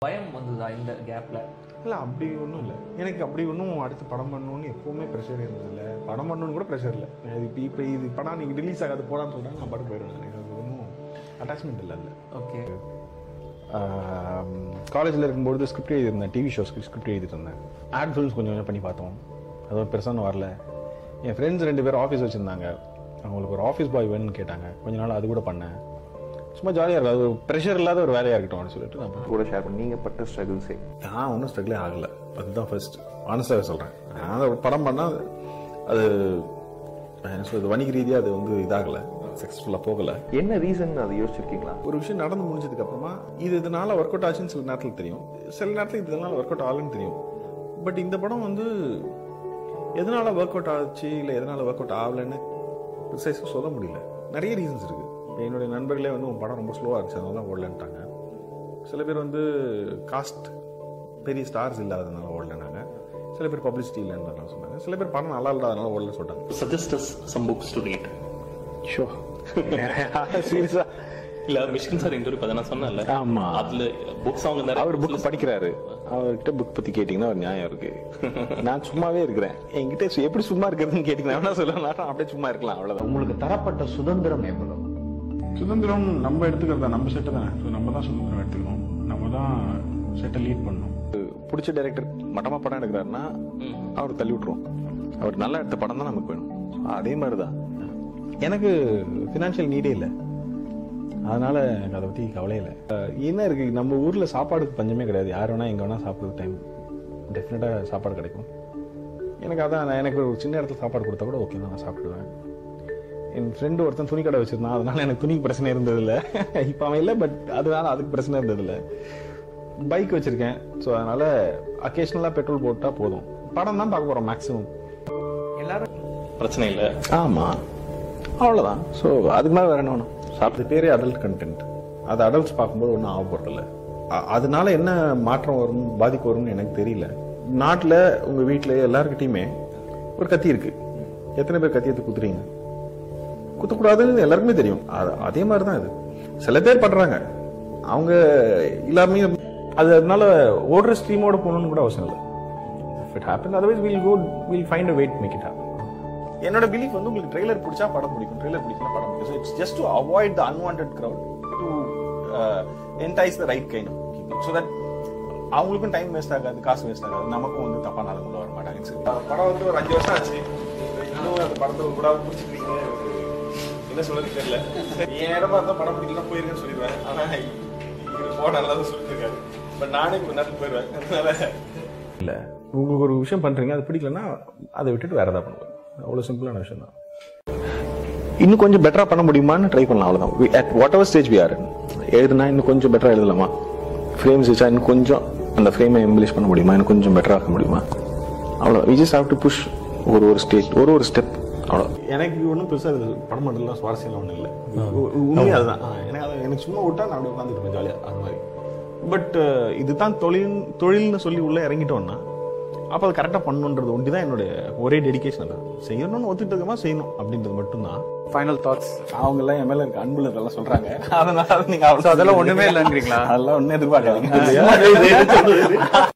பயம் வந்ததா இந்த கேப்ல இல்லை அப்படி ஒன்றும் இல்லை எனக்கு அப்படி ஒன்றும் அடுத்து படம் பண்ணணும்னு எப்போவுமே ப்ரெஷர் இருந்ததில்ல படம் பண்ணணும்னு கூட ப்ரெஷர் இல்லை இது இப்போ இப்போ இது படம் நீங்கள் ரிலீஸ் ஆகாது போடான்னு சொல்கிறாங்க நான் பாட்டு போயிடுவேன் எனக்கு அது ஒன்றும் அட்டாச்மெண்ட் இல்லை இல்லை ஓகே காலேஜில் இருக்கும்போது ஸ்கிரிப்ட் எழுதியிருந்தேன் டிவி ஷோஸ்க்கு ஸ்கிரிப்ட் எழுதிட்டு இருந்தேன் ஆட் ஃபில்ம்ஸ் கொஞ்சம் கொஞ்சம் பண்ணி பார்த்தோம் அதுவும் பெருசாக வரல என் ஃப்ரெண்ட்ஸ் ரெண்டு பேரும் ஆஃபீஸ் வச்சுருந்தாங்க அவங்களுக்கு ஒரு ஆஃபீஸ் பாய் வேணும்னு கேட்டாங்க கொஞ்ச நாள் அது கூட பண்ணேன் சும்மா ஜாலியாக இருக்கும் அது ஒரு ப்ரெஷர் இல்லாத ஒரு வேலையாக இருக்கட்டும் அப்படின்னு சொல்லிட்டு நான் கூட ஷேர் பண்ணி நீங்கள் பட்ட ஸ்ட்ரகிள்ஸே நான் ஒன்றும் ஸ்ட்ரகிளே ஆகலை அதுதான் ஃபர்ஸ்ட் ஆனஸ்டாகவே சொல்கிறேன் நான் ஒரு படம் பண்ணால் அது என்ன சொல்றது வணிக ரீதியாக அது வந்து இதாகலை சக்ஸஸ்ஃபுல்லாக போகலை என்ன ரீசன் அதை யோசிச்சிருக்கீங்களா ஒரு விஷயம் நடந்து முடிஞ்சதுக்கு அப்புறமா இது இதனால ஒர்க் அவுட் ஆச்சுன்னு சில நேரத்தில் தெரியும் சில நேரத்தில் இது இதனால ஒர்க் அவுட் ஆகலன்னு தெரியும் பட் இந்த படம் வந்து எதனால ஒர்க் அவுட் ஆச்சு இல்லை எதனால ஒர்க் அவுட் ஆகலைன்னு ப்ரிசைஸாக சொல்ல முடியல நிறைய ரீசன்ஸ் இருக்கு இப்ப என்னுடைய நண்பர்களே வந்து உன் படம் ரொம்ப ஸ்லோவாக இருந்துச்சு அதனால தான் ஓடலன்ட்டாங்க சில பேர் வந்து காஸ்ட் பெரிய ஸ்டார்ஸ் இல்லாததுனால ஓடலனாங்க சில பேர் பப்ளிசிட்டி இல்லைன்றதுனால சொன்னாங்க சில பேர் படம் நல்லா இல்லாதனால ஓடலன்னு சொல்லிட்டாங்க suggest us some books to read so சீரியஸா இல்ல மிஷ்கின் சார் இன்டர்வியூ பார்த்தா நான் சொன்னேன்ல ஆமா. அதுல புக்ஸ் அவங்க நிறைய அவர் புக் படிக்கிறாரு அவர்கிட்ட புக் பத்தி கேட்டீங்கன்னா ஒரு நியாயம் இருக்கு நான் சும்மாவே இருக்கிறேன் என்கிட்ட சு- எப்படி சும்மா இருக்கிறதுன்னு கேட்டீங்கன்னா வேணா சொல்லலாம் நான் அப்படியே சும்மா இருக்கலாம் அவ்வளவுதான் உங்களுக்கு தரப்பட்ட சுதந்திரம் எவ்வளவு சுதந்திரம் நம்ம எடுத்துக்கிறதா நம்ம செட்டை தானே ஸோ நம்ம தான் சுதந்திரம் எடுத்துக்கணும் நம்ம தான் செட்டை லீட் பண்ணணும் பிடிச்ச டைரக்டர் மட்டமா படம் எடுக்கிறாருன்னா அவர் தள்ளி விட்டுருவோம் அவர் நல்லா எடுத்த படம் தான் நமக்கு வேணும் அதே மாதிரி தான் எனக்கு ஃபினான்ஷியல் நீடே இல்லை அதனால எனக்கு அதை பற்றி கவலை இல்லை அஹ் என்ன இருக்கு நம்ம ஊர்ல சாப்பாடுக்கு பஞ்சமே கிடையாது யார் வேணா எங்க வேணா சாப்பிட்றது டைம் டெஃபினட்டாக சாப்பாடு கிடைக்கும் எனக்கு அதான் நான் எனக்கு ஒரு சின்ன இடத்துல சாப்பாடு கொடுத்தா கூட ஓகே நான் சாப்பிடுவேன் என் ஃப்ரெண்டு ஒருத்தன் துணி கடை வச்சிருந்தான் அதனால எனக்கு துணிக்கு பிரச்சனை இருந்ததில்ல இப்போ அவன் இல்லை பட் அதனால அதுக்கு பிரச்சனை இருந்ததில்ல பைக் வச்சிருக்கேன் ஸோ அதனால அக்கேஷனலாக பெட்ரோல் போட்டா போதும் படம் தான் பார்க்க போறோம் மேக்ஸிமம் எல்லாரும் பிரச்சனை இல்ல ஆமா அவ்வளவுதான் ஸோ அதுக்கு மேலே வேற என்ன வேணும் சாப்பிட்ட பேரே அடல்ட் கண்டென்ட் அது அடல்ட்ஸ் பார்க்கும்போது ஒன்றும் ஆக போறதில்ல அ- அதனால என்ன மாற்றம் வரும் பாதிப்பு வரும்னு எனக்கு தெரியல நாட்டில் உங்க வீட்டில் எல்லாருக்கிட்டையுமே ஒரு கத்தி இருக்கு எத்தனை பேர் கத்தி எடுத்து குத்துறீங்க குத்தக்கூடாதுன்னு எல்லாருக்குமே தெரியும் அது- அதே மாதிரி தான் இது சில பேர் பண்றாங்க அவங்க எல்லாருமே அது அதனால ஓடுற ஸ்ட்ரீமோட போகணும்னு கூட அவசியம் இல்லை if it happen otherwise will go will find a way make it happen என்னோட பிலீஃப் வந்து உங்களுக்கு ட்ரெய்லர் பிடிச்சா படம் பிடிக்கும் ட்ரெய்லர் பிடிக்கலாம் படம் பிடிக்கும் it's just to avoid the unwanted crowd to entice the right kind so that அவங்களுக்கும் டைம் வேஸ்ட் ஆகாது காசு வேஸ்ட் ஆகாது நமக்கும் வந்து தப்பா நாளுக்குள்ள வர மாட்டாங்க சரி படம் வந்து ஒரு அஞ்சு வருஷம் ஆச்சு இன்னும் அந்த படத்தை கூட பிடிச்சிக்கிறீங்க என்ன சொல்றது தெரியல என் இடமா இருந்தா படம் பிடிக்கலாம் போயிருக்கேன்னு சொல்லிடுவேன் ஆனா இவர் போன நல்லா தான் சொல்லிட்டு இருக்காரு பட் நானே கொஞ்ச நேரத்துக்கு போயிடுவேன் அதனால இல்ல உங்களுக்கு ஒரு விஷயம் பண்றீங்க அது பிடிக்கலன்னா அதை விட்டுட்டு வேற ஏதாவது பண்ணுவேன் அவ்வளவு சிம்பிளான விஷயம் தான் இன்னும் கொஞ்சம் பெட்டரா பண்ண முடியுமான்னு ட்ரை பண்ணலாம் அவ்வளவுதான் at whatever stage we are எழுதுனா இன்னும் கொஞ்சம் பெட்டரா எழுதலாமா ஃப்ரேம்ஸ் வச்சா இன்னும் கொஞ்சம் அந்த ஃப்ரேமை எம்பிலிஷ் பண்ண முடியுமா இன்னும் கொஞ்சம் பெட்டரா ஆக்க முடியுமா அவ்வளோ we just have to push ஒரு ஒரு ஸ்டேஜ் ஒரு ஒரு ஸ்டெப் அவ்வளோ எனக்கு ஒன்றும் பெருசாக இது படம் பண்ணுறதுலாம் சுவாரஸ்யம் ஒன்றும் இல்லை உண்மையாக அதுதான் ஆ, எனக்கு அது எனக்கு சும்மா விட்டா நான் அப்படியே உட்காந்துருப்பேன் ஜாலியாக அது மாதிரி பட் இதுதான் தொழில் தொழில்னு சொல்லி உள்ளே இறங்கிட்டோம்னா அப்போ அது கரெக்டாக பண்ணணுன்றது ஒண்டி தான் என்னுடைய ஒரே டெடிகேஷன் அது செய்யணும்னு ஒத்துக்கிட்டதுமா செய்யணும் அப்படின்றது மட்டும்தான் ஃபைனல் தாட்ஸ் அவங்க எல்லாம் என் மேல இருக்க அன்புல இதெல்லாம் சொல்றாங்க அதனால நீங்க அவ்வளவு அதெல்லாம் ஒண்ணுமே இல்லைங்கிறீங்களா? அதெல்லாம் ஒண்ணும் எதிர்பார்க்காதீங்க